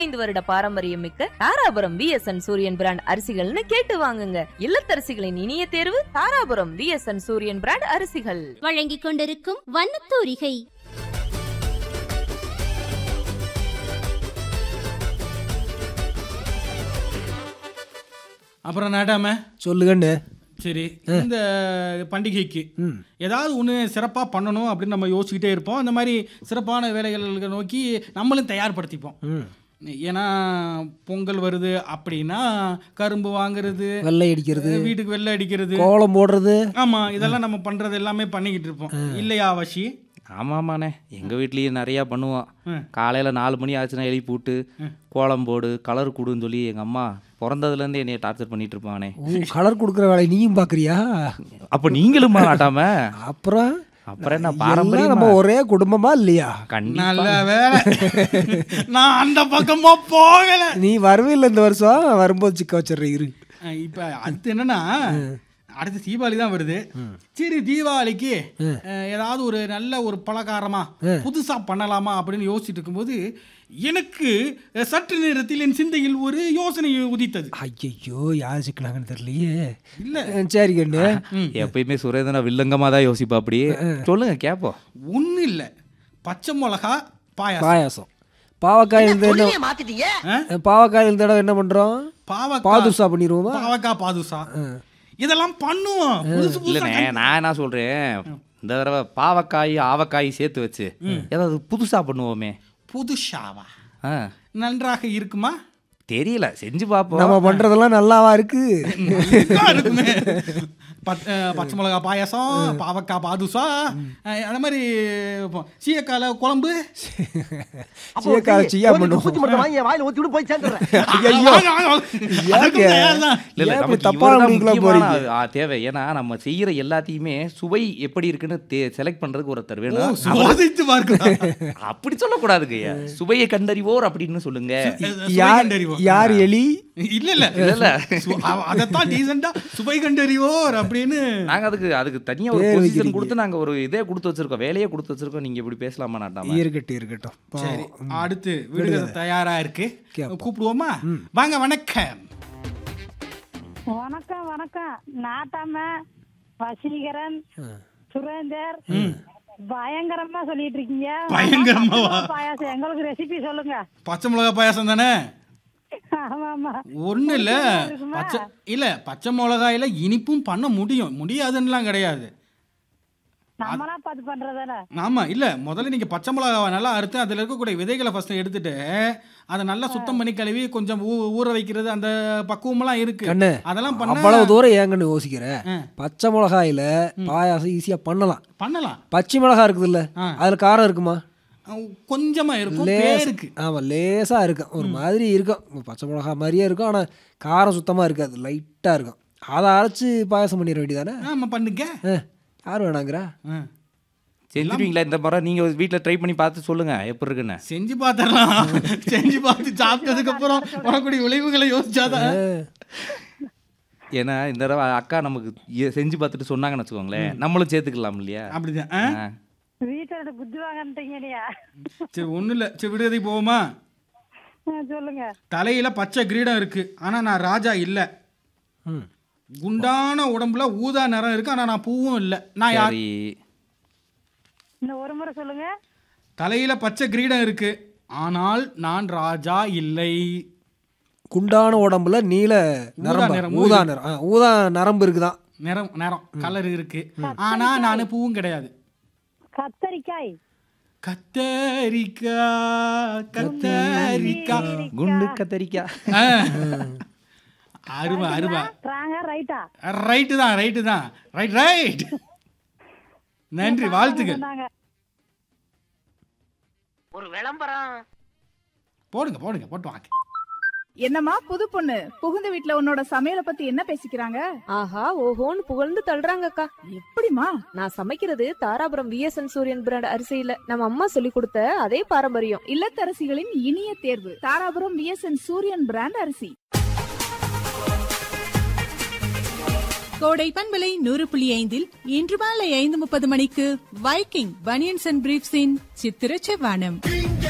ஐந்து வருட பாரம்பரியம் மிக்க தாராபுரம் விஎஸ்என் சூரியன் பிராண்ட் அரிசிகள்னு கேட்டு வாங்குங்க இல்லத்தரசிகளின் இனிய தேர்வு தாராபுரம் விஎஸ்என் சூரியன் பிராண்ட் அரிசிகள் வழங்கிக் கொண்டிருக்கும் வண்ணத்தூரிகை அப்புறம் நாட்டாம சொல்லுகண்ணு சரி இந்த பண்டிகைக்கு ஏதாவது ஒன்று சிறப்பாக பண்ணணும் அப்படின்னு நம்ம யோசிச்சுக்கிட்டே இருப்போம் அந்த மாதிரி சிறப்பான வேலைகளை நோக்கி நம்மளும் தயார்படுத்திப்போம் ஏன்னா பொங்கல் வருது அப்படின்னா கரும்பு வாங்குறது வெள்ளை அடிக்கிறது வீட்டுக்கு வெள்ளை அடிக்கிறது கோலம் போடுறது ஆமா இதெல்லாம் நம்ம பண்றது எல்லாமே பண்ணிக்கிட்டு இருப்போம் இல்லையா வஷி ஆமாமாண்ணே எங்கள் வீட்லேயும் நிறையா பண்ணுவோம் காலையில் நாலு மணி ஆச்சுன்னா எழுப்பி விட்டு கோலம் போடு கலர் கொடுன்னு சொல்லி எங்கள் அம்மா பிறந்ததுலேருந்து என்னைய டார்ச்சர் பண்ணிட்டு இருப்பானே ஓ கலர் கொடுக்குற வேலையை நீயும் பார்க்குறியா அப்போ நீங்களும் நாட்டாம அப்புறம் அப்புறம் என்ன எல்லாம் பாரம்பரியம் நம்ம ஒரே குடும்பமா இல்லையா கண்டிப்பா நல்ல வேலை நான் அந்த பக்கமா போகல நீ வருவில்ல இந்த வருஷம் வரும்போது சிக்க வச்சிடுற இரு அஹ் இப்ப அடுத்து என்னன்னா அடுத்து தீபாவளி தான் வருது சரி தீபாவளிக்கு அஹ், ஏதாவது ஒரு நல்ல ஒரு பலகாரமா புதுசா பண்ணலாமா அப்படின்னு யோசிச்சுட்டு இருக்கும்போது எனக்கு அஹ், சற்று நேரத்தில் என் சிந்தையில் ஒரு யோசனை உதித்தது ஐயோ யார் சிக்கினாங்கன்னு தெரியலையே இல்ல. அஹ் சரி கண்ணு எப்பயுமே சுரேந்திரா வில்லங்கமாக தான் யோசிப்பா அப்படி சொல்லுங்க கேட்போம் ஒன்றும் இல்லை பச்சை மிளகா பாயாசம் பாயாசம் பாவக்காய் இருந்த என்ன பாவக்காய் இருந்த இடம் என்ன பண்றோம் பாவக்காய் பாதுஷா பண்ணிடுவோமா பாவக்காய் பாதுசா இதெல்லாம் பண்ணுவோம் புதுசு புதுசா இல்லைண்ணே நான் என்ன சொல்கிறேன் இந்த தடவை பாவக்காய் ஆவக்காய் சேர்த்து வச்சு ஏதாவது புதுசாக பண்ணுவோமே புதுசாவா ஆ நன்றாக இருக்குமா தெரியல செஞ்சு பார்ப்போம் நம்ம பண்றதெல்லாம் நல்லாவா இருக்கு நல்லா இருக்குமே பத்- அஹ், பச்சை மிளகா பாயாசம் பாவக்காய் பாதுசா அஹ், அந்த மாதிரி இப்போ சீயக்கால குழம்பு சீக்கார செய்யா பண்ணுவோம் ஐயையோ. வாங்க, வாங்க, வாங்க. அதுக்கும் ஏங்க? தயார்தான். இல்ல இல்ல ஏன் இப்படி நமக்கு தப்பான இவர்தான் முடிவுக்குலாம் முக்கியமான போறீங்க? ஆ, தேவை ஏன்னா நம்ம செய்யற எல்லாத்தையுமே சுவை எப்படி இருக்குன்னு செலக்ட் பண்றதுக்கு ஒருத்தர் ஓ, வேணும் சோதித்து பார்க்கலாம் அப்படி சொல்லக்கூடாதுங்க சுவையை கண்டறிவோர் அப்படின்னு சொல்லுங்க சுவை யார் கண்டறிவோம். யார் எலி இல்ல இல்ல இல்ல. சு- அவ- அதைத்தான் டீசெண்டா சுவை கண்டறிவோர் அப்படின்னு நாங்க அதுக்கு அதுக்கு தனியா ஒரு பேர் பொசிஷன் வைக்கிறீங்க. கொடுத்து நாங்க ஒரு இதே கொடுத்து வச்சிருக்கோம் வேலையே கொடுத்து வச்சிருக்கோம் நீங்க இப்படி பேசலாமா நாட்டாம இருக்கட்டும் இருக்கட்டும் சரி பாவம். அடுத்து விடுதலை தயாரா இருக்கு கேப்போம். கூப்பிடுவோமா வாங்க வணக்கம் வணக்கம் வணக்கம் நாட்டாம வசீகரன் சுரேந்தர் பயங்கரமா சொல்லிட்டு இருக்கீங்க பயங்கரமாவா? பச்சை மிளகா பாயாசம் எங்களுக்கு ரெசிபி சொல்லுங்க பச்சை மிளகா பாயாசம் தானே ஆமா ஆமா ஒண்ணு இல்ல இருக்குமா? பச்சை இல்ல பச்சை மிளகாயில இனிப்பும் பண்ண முடியும் முடியாதுன்னுலாம் கிடையாது நம்மளா பார்த்து பண்றதானே ஆமா இல்ல முதல்ல நீங்க பச்சை மிளகாவை நல்லா அறுத்து அதுல இருக்கக்கூடிய விதைகளை ஃபர்ஸ்ட் எடுத்துட்டு அதை நல்லா சுத்தம் பண்ணி கழுவி கொஞ்சம் ஊ- ஊற வைக்கிறது அந்த பக்குவமெல்லாம் இருக்கு கண்ணு அதெல்லாம் பண்ண அவ்வளவு தூரம் ஏங்கன்னு யோசிக்கிற ஆ. பச்சை மிளகாயில பாயாசம் ஈஸியா பண்ணலாம் பண்ணலாம் பச்சை மிளகா இருக்குதுல்ல ஆ. அதுல காரம் இருக்குமா அஹ் கொஞ்சமா இருக்கும் லேஸ் பேருக்கு ஆமா லேசா இருக்கும் ஒரு மாதிரி இருக்கும் பச்சை மிளகா மாதிரியே இருக்கும் ஆனா காரம் சுத்தமா இருக்காது லைட்டா இருக்கும் அதை அரைச்சு பாயாசம் பண்ணிட வேண்டியதானே ஆமா பண்ணுங்க யார் வேணாங்கிறா அஹ். செஞ்சுருவீங்களா இந்த முறை நீங்க வீட்ல ட்ரை பண்ணி பார்த்து சொல்லுங்க எப்படி இருக்குன்னு செஞ்சு பார்த்துடலாம் செஞ்சு பார்த்து சாப்பிட்டதுக்கு அப்புறம் வரக்கூடிய விளைவுகளை யோசிச்சாதான் ஏன்னா இந்த தடவை அக்கா நமக்கு எ- செஞ்சு பார்த்துட்டு சொன்னாங்கன்னு வச்சுக்கோங்களேன் நம்மளும் சேர்த்துக்கலாம் இல்லையா அப்படிதான் அஹ்? ஆ. வீட்டுல இருந்து புத்தி வாங்கன்ட்டீங்க இல்லையா சரி ஒண்ணும் இல்ல சரி விடுதலை போவோமா ஆ, சொல்லுங்க தலையில பச்சை கிரீடம் இருக்கு ஆனா நான் ராஜா இல்ல ம். குண்டான உடம்புல ஊதா நிறம் இருக்கு ஆனா நான் பூவும் இல்ல நான் யார் சரி இன்னும் ஒரு முறை சொல்லுங்க தலையில பச்சை கிரீடம் இருக்கு ஆனால் நான் ராஜா இல்லை குண்டான உடம்புல நீல நரம்பு நிறம், ஊதா நிறம் ஆ, ஊதா நரம்பு இருக்குதான் நிறம் நிறம் கலர் இருக்கு ஆனா நான் பூவும் கிடையாது கத்தரிக்காய் கத்தரிக்கா கத்தரிக்கா குண்டு கத்தரிக்கா ஆ. அருமை அருமை ராங்கா ரைட்டா ரைட்டு தான் ரைட்டு தான் ரைட் ரைட் நன்றி வாழ்த்துக்கள் சொன்னாங்க போடுங்க போடுங்க போட்டு வாங்க என்னம்மா புது பொண்ணு புகுந்த வீட்ல உன்னோட சமையலை பத்தி என்ன பேசிக்கிறாங்க ஆஹா ஓஹோன்னு புகழ்ந்து தள்ளுறாங்கக்கா எப்படிமா நான் சமைக்கிறது தாராபுரம் விஎஸ்என் சூரியன் பிராண்ட் அரிசியில நம்ம அம்மா சொல்லி கொடுத்த அதே பாரம்பரியம் இல்லத்தரசிகளின் இனிய தேர்வு தாராபுரம் விஎஸ்என் சூரியன் பிராண்ட் அரிசி கோடை பண்பலை நூறு புள்ளி ஐந்தில் இன்று மாலை ஐந்து முப்பது மணிக்கு வைக்கிங் பனியன்ஸ் அண்ட் பிரீப்ஸின் சித்திர செவ்வானம்